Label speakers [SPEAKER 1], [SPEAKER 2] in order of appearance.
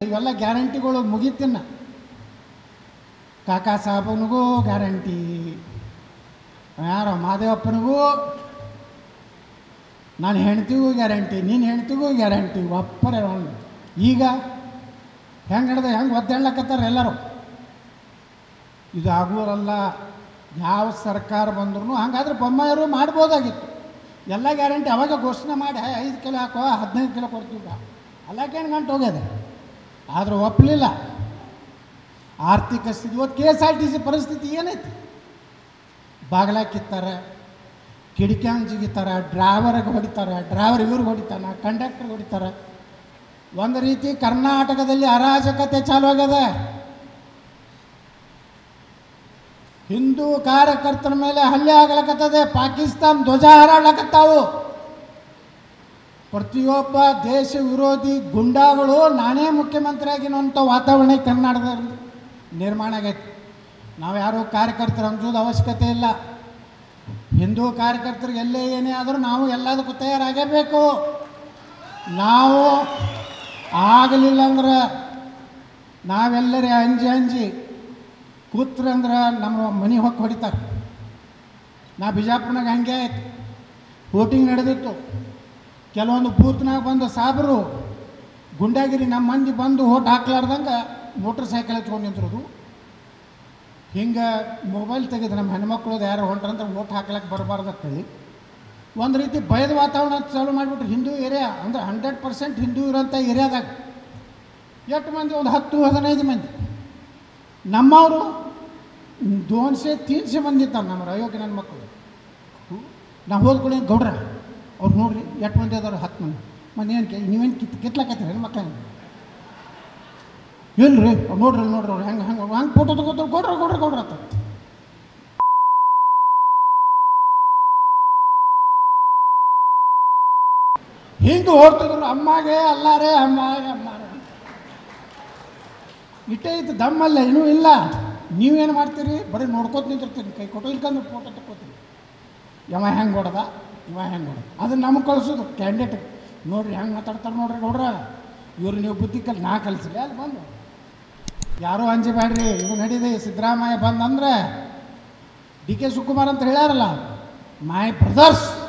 [SPEAKER 1] ಇವೆಲ್ಲ ಗ್ಯಾರಂಟಿಗಳು ಮುಗೀತಿನ್ನ ಕಾಕಾ ಸಾಹೇಬನಿಗೂ ಗ್ಯಾರಂಟಿ ಯಾರೋ ಮಾದೇವಪ್ಪನಿಗೂ ನಾನು ಹೆಂಡ್ತಿಗೂ ಗ್ಯಾರಂಟಿ ನಿನ್ನ ಹೆಂಡ್ತಿಗೂ ಗ್ಯಾರಂಟಿ ಒಪ್ಪರೆ ಒಂದು ಈಗ ಹೆಂಗೆ ಹಿಡ್ದು ಹೆಂಗೆ ಒದ್ದಾಡ್ಲಕತ್ತಾರ ಎಲ್ಲರೂ ಇದು ಆಗುವರಲ್ಲ ಯಾವ ಸರ್ಕಾರ ಬಂದ್ರೂ ಹಂಗಾದ್ರೆ ಬೊಮ್ಮಾಯರು ಮಾಡ್ಬೋದಾಗಿತ್ತು ಎಲ್ಲ ಗ್ಯಾರಂಟಿ ಅವಾಗ ಘೋಷಣೆ ಮಾಡಿ ಐದು ಕಿಲೋ ಹಾಕೋ ಹದಿನೈದು ಕಿಲೋ ಕೊಡ್ತೀವಿ ಅಲ್ಲಕ್ಕೇನು ಗಂಟು ಹೋಗ್ಯದ ಆದರೂ ಒಪ್ಪಲಿಲ್ಲ ಆರ್ಥಿಕ ಸ್ಥಿತಿ ಇವತ್ತು K S R T C ಪರಿಸ್ಥಿತಿ ಏನೈತಿ ಬಾಗಿಲ ಕಿತ್ತಾರೆ ಕಿಡಿಕ್ಯಾಂಗ್ ಜಿಗಿತಾರೆ ಡ್ರೈವರ್ಗೆ ಹೊಡಿತಾರೆ ಡ್ರೈವರ್ ಇವ್ರಿಗೆ ಹೊಡಿತಾನೆ ಕಂಡಕ್ಟರ್ಗೆ ಹೊಡಿತಾರೆ ಒಂದು ರೀತಿ ಕರ್ನಾಟಕದಲ್ಲಿ ಅರಾಜಕತೆ ಚಾಲು ಆಗ್ಯದ ಹಿಂದೂ ಕಾರ್ಯಕರ್ತರ ಮೇಲೆ ಹಲ್ಲೆ ಆಗ್ಲಕತ್ತದೆ ಪಾಕಿಸ್ತಾನ ಧ್ವಜ ಹಾರಾಡ್ಲಕತ್ತಾವು ಪ್ರತಿಯೊಬ್ಬ ದೇಶ ವಿರೋಧಿ ಗುಂಡಾಗಳು ನಾನೇ ಮುಖ್ಯಮಂತ್ರಿ ಆಗಿನಂಥ ವಾತಾವರಣ ಈ ಕರ್ನಾಟಕದಲ್ಲಿ ನಿರ್ಮಾಣ ಆಗೈತಿ ನಾವು ಯಾರೂ ಕಾರ್ಯಕರ್ತರು ಅಂಜೋದು ಅವಶ್ಯಕತೆ ಇಲ್ಲ ಹಿಂದೂ ಕಾರ್ಯಕರ್ತರಿಗೆ ಎಲ್ಲೇ ಏನೇ ಆದರೂ ನಾವು ಎಲ್ಲದಕ್ಕೂ ತಯಾರಾಗಬೇಕು ನಾವು ಆಗಲಿಲ್ಲ ಅಂದ್ರೆ ನಾವೆಲ್ಲರೇ ಅಂಜಿ ಅಂಜಿ ಕೂತ್ರಂದ್ರೆ ನಮ್ಮ ಮನೆ ಹೊಕ್ಕೆ ಹೊಡಿತಾರೆ ನಾ ಬಿಜಾಪುರ್ನಾಗ ಹಂಗೆ ಆಯ್ತು ವೋಟಿಂಗ್ ನಡೆದಿತ್ತು ಕೆಲವೊಂದು ಬೂತ್ನಾಗ ಬಂದು ಸಾಬರು ಗುಂಡಾಗಿರಿ ನಮ್ಮ ಮಂದಿ ಬಂದು ಓಟ್ ಹಾಕ್ಲಾರ್ದಂಗೆ ಮೋಟ್ರ್ ಸೈಕಲ್ ಹಚ್ಕೊಂಡು ನಿಂತಿರೋದು ಹಿಂಗೆ ಮೊಬೈಲ್ ತೆಗೆದು ನಮ್ಮ ಹೆಣ್ಮಕ್ಳದ್ದು ಯಾರು ಹೊಂಟ್ರಂದ್ರೆ ಓಟ್ ಹಾಕ್ಲಕ್ಕೆ ಬರಬಾರ್ದು ಅಂತೇಳಿ ಒಂದು ರೀತಿ ಭಯದ ವಾತಾವರಣ ಚಾಲು ಮಾಡಿಬಿಟ್ರು ಹಿಂದೂ ಏರಿಯಾ ಅಂದ್ರೆ ಹಂಡ್ರೆಡ್ ಪರ್ಸೆಂಟ್ ಹಿಂದೂ ಇರೋಂಥ ಏರಿಯಾದಾಗ ಎಷ್ಟು ಮಂದಿ ಒಂದು ಹತ್ತು ಹದಿನೈದು ಮಂದಿ ನಮ್ಮವರು ದೋನ್ಸೆ ತೀನ್ಸೆ ಮಂದಿ ಇರ್ತಾರೆ ನಮ್ಮ ಅಯೋಗ್ಯ ನನ್ನ ಮಕ್ಕಳು ನಾವು ಹೋದ್ಕೊಳ್ಳಿ ಗೌಡ್ರ ಅವ್ರು ನೋಡ್ರಿ ಎಷ್ಟು ಮಂದಿ ಅದಾರ ಹತ್ತು ಮಂದಿ ಮಂದಿ ಏನು ನೀವೇನು ಕಿತ್ ಕಿತ್ಲಾಕತ್ತೀರಿ ಹೆಣ್ಮಕ್ಳ ಇಲ್ರಿ ಅವ್ರು ನೋಡ್ರಿ ಅಲ್ಲಿ ನೋಡ್ರಿ ಅವ್ರು ಹೆಂಗೆ ಹಂಗೆ ಹಂಗೆ ಫೋಟೋ ತಗೋತಾರೆ ಗೌಡ್ರ ಗೌಡ್ರ ಗೌಡ್ರ ಅಂತ ಹಿಂಗೆ ಓಡ್ತಿದ್ರು ಅಮ್ಮಗೆ ಅಲ್ಲಾರೇ ಅಮ್ಮಾಗೆ ಅಮ್ಮಾರೆ ಇಟ್ಟೇ ಇತ್ತು ದಮ್ಮಲ್ಲ ಇನ್ನೂ ಇಲ್ಲ ನೀವೇನು ಮಾಡ್ತೀರಿ ಬರೀ ನೋಡ್ಕೋತ ನಿಂತಿರ್ತೀರಿ ಕೈ ಕೊಟ್ಟು ಇಲ್ಕಂದ್ರೆ ಫೋಟೋ ತಗೋತೀರಿ ಯವ ಹೆಂಗೆ ಹೊಡೆದ ಇವ ಹೆಂಗೆ ಹೊಡೆದ ಅದನ್ನು ನಮಗೆ ಕಳಿಸೋದು ಕ್ಯಾಂಡಿಡೇಟ್ ನೋಡ್ರಿ ಹೆಂಗೆ ಮಾತಾಡ್ತಾರೆ ನೋಡ್ರಿ ಗೌಡ್ರ ಇವ್ರು ನೀವು ಬುದ್ಧಿ ಕಲ್ ನಾ ಕಲಿಸಿಲ್ಲ ಅಲ್ಲಿ ಬಂದು ಯಾರೂ ಅಂಜಬೇಡ್ರಿ ಇದು ನಡೀದೆ ಸಿದ್ದರಾಮಯ್ಯ ಬಂದಂದ್ರೆ ಡಿ ಕೆ ಶಿವಕುಮಾರ್ ಅಂತ ಹೇಳ್ಯಾರಲ್ಲ ಮೈ ಬ್ರದರ್ಸ್